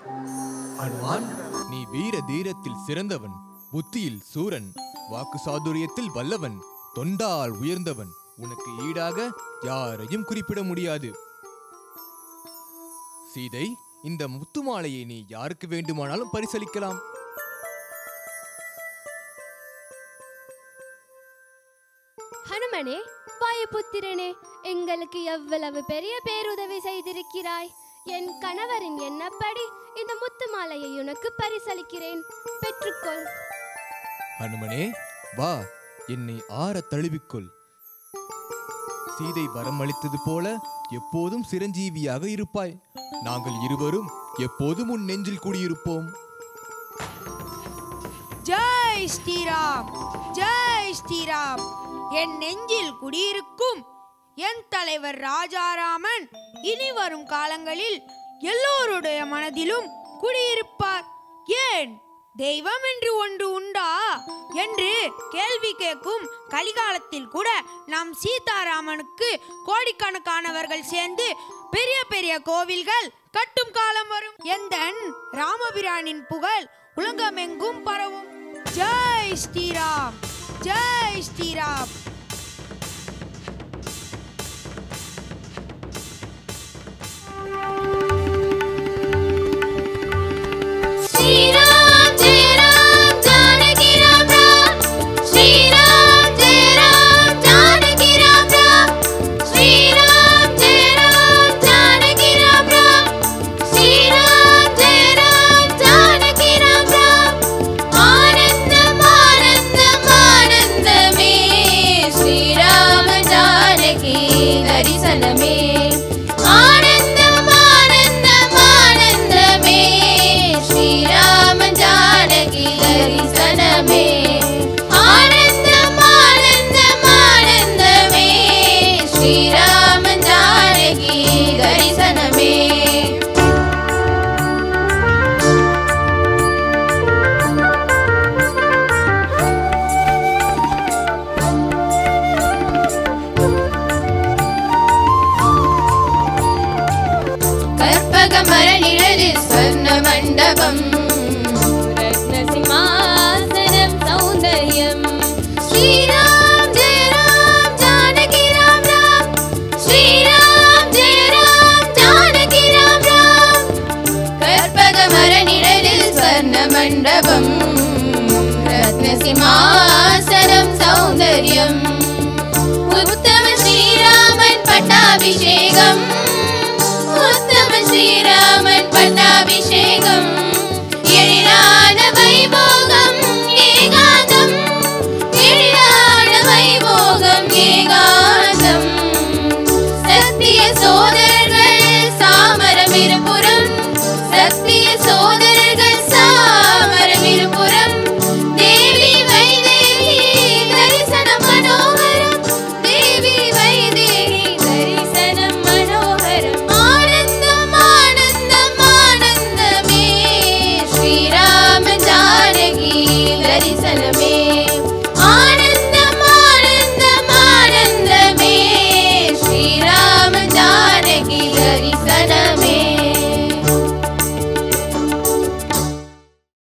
ஹனுமான் நீ வீர தீரத்தில் சிறந்தவன் புத்தியில் சூரன் வாக்கு சாதுரியத்தில் வல்லவன் தொண்டால் உயர்ந்தவன் உனக்கு ஈடாக யாரையும் குறிப்பிட முடியாது சீதை இந்த முத்து மாலையை நீ யாருக்கு வேண்டுமானாலும் பரிசளிக்கலாம் ஹனுமனே வாயுபுத்திரனே எங்களுக்கு எவ்வளவு பெரிய பேருதவி செய்திருக்கிறாய் என் கணவரின் எண்ணப்படி இந்த முத்து மாலையை உனக்கு பரிசளிக்கிறேன் பெற்றுக்கொள் ஹனுமனே வா என்னை ஆற தழுவிக்கொள் சீதை வரம் அளித்தது போல எப்போதும் சிரஞ்சீவியாக இருப்பாய் நாங்கள் இருவரும் எப்போதும் உன் நெஞ்சில் குடியிருப்போம் ஜெய் ஸ்ரீராம் ஜெய் ஸ்ரீராம் என் நெஞ்சில் குடியிருக்கும் என் தலைவர் ராஜாராமன் இனி வரும் காலங்களில் எல்லோருடைய மனதிலும் குடியிருப்பார் ஏன் தெய்வம் என்று ஒன்று உண்டா என்று கேள்வி கேட்கும் கலிகாலத்தில் கூட நம் சீதாராமனுக்கு கோடிக்கணக்கானவர்கள் சேர்ந்து பெரிய பெரிய கோவில்கள் கட்டும் காலம் வரும் எந்தன் ராமபிரானின் புகழ் உலகமெங்கும் பரவும் ஜெய் ஸ்ரீராம் ஜெய் ஸ்ரீராம் श्रीराम जय राम जानकी राम राम श्रीराम जय राम जानकी राम राम श्रीराम जय राम जानकी राम राम श्रीराम जय राम जानकी राम राम आनंदम आनंदम आनंदमे श्रीराम जानकी दर्शनमे आनंदम आनंदम आनंदमे श्रीराम जानकी दर्शनमे आनंदम आनंदम आनंदमे श्रीराम जानकी दर्शनमे கற்பகமரநிழலில் ஸ்வர்ண மண்டபம் ரத்னசிம்மாசனம் சௌந்தர்யம் ஸ்ரீராம் ஜெய ராம் ஜானகி ராம் ராம் ஸ்ரீராம் ஜெய ராம் ஜானகி ராம் ராம் கற்பகமரநிழலில் ஸ்வர்ண மண்டபம் ரத்னசிம்மாசனம் சௌந்தர்யம் உத்தம ஸ்ரீராமன் பட்டாபிஷேகம் உத்தம ஸ்ரீராமன் பட்டாபிஷேகம் எழிலான வைபோகம் ஏகாந்தம் எழிலான வைபோகம் ஏகாந்தம் சத்திய சோதரர்கள் சாமரம் இருபுற